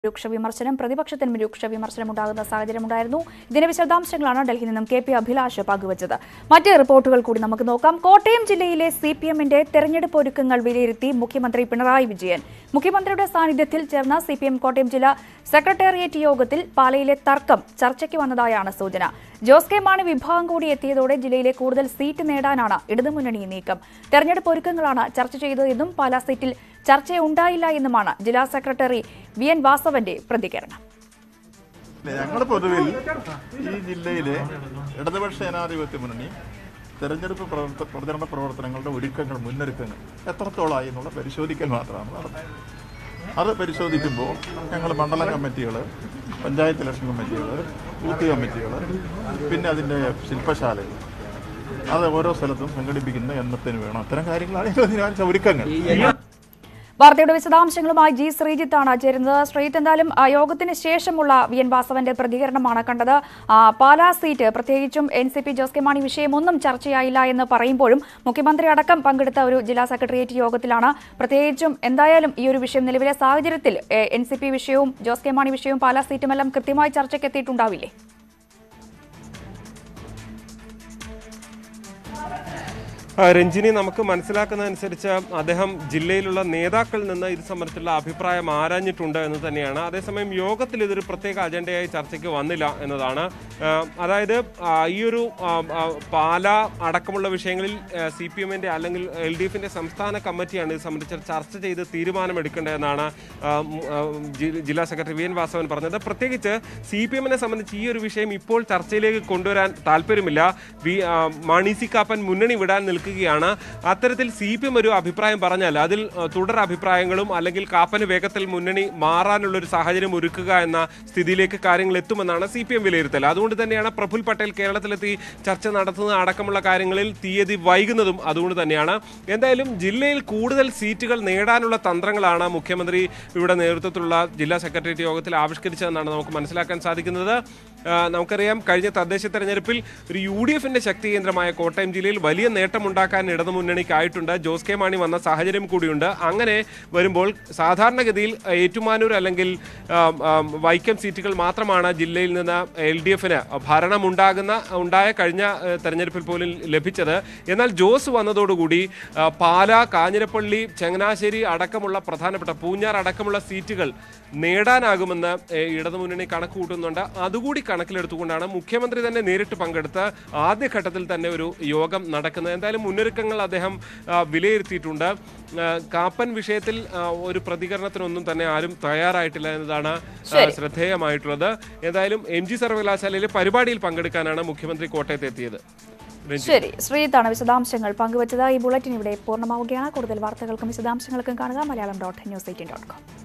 രൂക്ഷ വിമർശനം പ്രതിപക്ഷത്തിനും രൂക്ഷ വിമർശനം ഉണ്ടാകുന്ന സാഹചര്യമുണ്ടായിരുന്നു ഇതിന്റെ വിശദാംശങ്ങളാണ് ഡൽഹിയിൽ നിന്നും കെ പി അഭിലാഷ് പങ്കുവച്ചത് മറ്റ് റിപ്പോർട്ടുകൾ കൂടി നമുക്ക് നോക്കാം കോട്ടയം ജില്ലയിലെ സി പി എമ്മിന്റെ തെരഞ്ഞെടുപ്പ് ഒരുക്കങ്ങൾ വിലയിരുത്തി മുഖ്യമന്ത്രി പിണറായി വിജയൻ മുഖ്യമന്ത്രിയുടെ സാന്നിധ്യത്തിൽ ചേർന്ന സി പി എം കോട്ടയം ജില്ലാ സെക്രട്ടേറിയറ്റ് യോഗത്തിൽ പാലയിലെ തർക്കം ചർച്ചയ്ക്ക് വന്നതായാണ് സൂചന ജോസ് കെ മാണി വിഭാഗം കൂടി എത്തിയതോടെ ജില്ലയിലെ കൂടുതൽ സീറ്റ് നേടാനാണ് ഇടതുമുന്നണി നീക്കം തെരഞ്ഞെടുപ്പ് ഒരുക്കങ്ങളാണ് ചർച്ച ചെയ്തതെന്നും പാലാ സീറ്റിൽ ചർച്ചയുണ്ടായില്ല എന്നുമാണ് ജില്ലാ സെക്രട്ടറി വി എൻ വാസവന്റെ പ്രതികരണം ഞങ്ങൾ പൊതുവിൽ ഈ ജില്ലയിലെ ഇടതുപക്ഷ ജനാധിപത്യ മുന്നണി തെരഞ്ഞെടുപ്പ് പ്രവർത്ത പ്രചരണ പ്രവർത്തനങ്ങളുടെ ഒരുക്കങ്ങൾ മുന്നൊരുക്കങ്ങൾ എത്രത്തോളമായി എന്നുള്ള പരിശോധിക്കൽ മാത്രമാണ് നടന്നത് അത് പരിശോധിക്കുമ്പോൾ ഞങ്ങൾ മണ്ഡലം കമ്മിറ്റികൾ പഞ്ചായത്ത് ഇലക്ഷൻ കമ്മിറ്റികൾ ബൂത്ത് കമ്മിറ്റികൾ പിന്നെ അതിൻ്റെ ശില്പശാലകൾ അത് ഓരോ സ്ഥലത്തും സംഘടിപ്പിക്കുന്ന എണ്ണത്തിന് വേണം അത്തരം കാര്യങ്ങളാണ് ഇതിൽ തീരുമാനിച്ച ഒരുക്കങ്ങൾ വാർത്തയുടെ വിശദാംശങ്ങളുമായി ജി ശ്രീജിത്താണ് ചേരുന്നത് ശ്രീജിത്ത് എന്തായാലും ആ, യോഗത്തിന് ശേഷമുള്ള വി എൻ വാസവന്റെ പ്രതികരണമാണ് കണ്ടത് ആ, പാലാ സീറ്റ് പ്രത്യേകിച്ചും N C P Jose K Mani വിഷയമൊന്നും ചർച്ചയായില്ല എന്ന് പറയുമ്പോഴും മുഖ്യമന്ത്രി അടക്കം പങ്കെടുത്ത ഒരു ജില്ലാ സെക്രട്ടേറിയറ്റ് യോഗത്തിലാണ് പ്രത്യേകിച്ചും എന്തായാലും ഈ ഒരു വിഷയം നിലവിലെ സാഹചര്യത്തിൽ എൻ സി പി വിഷയവും ജോസ് കെ മാണി വിഷയവും പാലാ സീറ്റുമെല്ലാം കൃത്യമായി ചർച്ചയ്ക്ക് എത്തിയിട്ടുണ്ടാവില്ലേ ആ, രഞ്ജിനി നമുക്ക് മനസ്സിലാക്കുന്നതനുസരിച്ച് അദ്ദേഹം ജില്ലയിലുള്ള നേതാക്കളിൽ നിന്ന് ഇത് സംബന്ധിച്ചുള്ള അഭിപ്രായം ആരാഞ്ഞിട്ടുണ്ട് എന്ന് തന്നെയാണ് അതേസമയം യോഗത്തിൽ ഇതൊരു പ്രത്യേക അജണ്ടയായി ചർച്ചയ്ക്ക് വന്നില്ല എന്നതാണ് ആ, അതായത് ആ, ഈ ഒരു ആ, ആ, പാല അടക്കമുള്ള വിഷയങ്ങളിൽ സി പി എമ്മിന്റെ അല്ലെങ്കിൽ എൽ ഡി എഫിന്റെ സംസ്ഥാന കമ്മിറ്റിയാണ് ഇത് സംബന്ധിച്ച് ചർച്ച ചെയ്ത് തീരുമാനമെടുക്കേണ്ടതെന്നാണ് ആ, ഉം, ആ, ജി- ജില്ലാ സെക്രട്ടറി വി എൻ വാസവൻ പറഞ്ഞത് പ്രത്യേകിച്ച് സി പി എമ്മിനെ സംബന്ധിച്ച് ഈ ഒരു വിഷയം ഇപ്പോൾ ചർച്ചയിലേക്ക് കൊണ്ടുവരാൻ താല്പര്യമില്ല വി ആ, മാണി സി കാപ്പൻ മുന്നണി വിടാൻ നിൽക്കുകയാണ് അത്തരത്തിൽ സി പി എം ഒരു അഭിപ്രായം പറഞ്ഞാൽ അതിൽ ആ, തുടർ അഭിപ്രായങ്ങളും അല്ലെങ്കിൽ കാപ്പന് വേഗത്തിൽ മുന്നണി മാറാനുള്ള ഒരു സാഹചര്യം ഒരുക്കുക എന്ന സ്ഥിതിയിലേക്ക് കാര്യങ്ങൾ എത്തുമെന്നാണ് സി പി എം വിലയിരുത്തൽ അതുകൊണ്ട് തന്നെയാണ് പ്രഫുൽ പട്ടേൽ കേരളത്തിലെത്തി ചർച്ച നടത്തുന്നത് അടക്കമുള്ള കാര്യങ്ങളിൽ തീയതി വൈകുന്നതും അതുകൊണ്ട് തന്നെയാണ് എന്തായാലും ജില്ലയിൽ കൂടുതൽ സീറ്റുകൾ നേടാനുള്ള തന്ത്രങ്ങളാണ് മുഖ്യമന്ത്രി ഇവിടെ നേതൃത്വത്തിലുള്ള ജില്ലാ സെക്രട്ടേറിയറ്റ് യോഗത്തിൽ ആവിഷ്കരിച്ചതെന്നാണ് നമുക്ക് മനസ്സിലാക്കാൻ സാധിക്കുന്നത് ആ, നമുക്കറിയാം കഴിഞ്ഞ തദ്ദേശ തെരഞ്ഞെടുപ്പിൽ ഒരു യു ഡി എഫിന്റെ ശക്തി കേന്ദ്രമായ കോട്ടയം ജില്ലയിൽ വലിയ നേട്ടമുണ്ടാക്കാൻ ഇടതുമുന്നണിക്കായിട്ടുണ്ട് ജോസ് കെ മാണി വന്ന സാഹചര്യം കൂടിയുണ്ട് അങ്ങനെ വരുമ്പോൾ സാധാരണഗതിയിൽ ഏറ്റുമാനൂർ അല്ലെങ്കിൽ ആ, ആ, വൈക്കം സീറ്റുകൾ മാത്രമാണ് ജില്ലയിൽ നിന്ന് എൽ ഡി എഫിന് ഭരണമുണ്ടാകുന്ന ഉണ്ടായ കഴിഞ്ഞ ആ, തെരഞ്ഞെടുപ്പിൽ പോലും ലഭിച്ചത് എന്നാൽ ജോസ് വന്നതോടുകൂടി ആ, പാല കാഞ്ഞിരപ്പള്ളി ചങ്ങനാശ്ശേരി അടക്കമുള്ള പ്രധാനപ്പെട്ട പൂഞ്ഞാർ അടക്കമുള്ള സീറ്റുകൾ നേടാനാകുമെന്ന് ഏ, ഇടതുമുന്നണി കണക്ക് കൂട്ടുന്നുണ്ട് അതുകൂടി കണക്കിലെടുത്തുകൊണ്ടാണ് മുഖ്യമന്ത്രി തന്നെ നേരിട്ട് പങ്കെടുത്ത് ആദ്യഘട്ടത്തിൽ തന്നെ ഒരു യോഗം നടക്കുന്നത് എന്തായാലും മുന്നൊരുക്കങ്ങൾ അദ്ദേഹം ആ, വിലയിരുത്തിയിട്ടുണ്ട് ആ, കാപ്പൻ വിഷയത്തിൽ ആ, ഒരു പ്രതികരണത്തിനൊന്നും തന്നെ ആരും തയ്യാറായിട്ടില്ല എന്നതാണ് ആ, ശ്രദ്ധേയമായിട്ടുള്ളത് എന്തായാലും എം ജി സർവകലാശാലയിലെ പരിപാടിയിൽ പങ്കെടുക്കാനാണ് മുഖ്യമന്ത്രി കോട്ടയത്ത് എത്തിയത് രഞ്ജിത്ത്. ശരി ശ്രീജിത്താണ് വിശദാംശങ്ങൾ പങ്കുവച്ചത് ഈ ബുള്ളറ്റിൻ ഇവിടെ പൂർണ്ണമാവുകയാണ് കൂടുതൽ വാർത്തകൾക്കും വിശദാംശങ്ങൾക്കും കാണുക Malayalam dot news eighteen dot com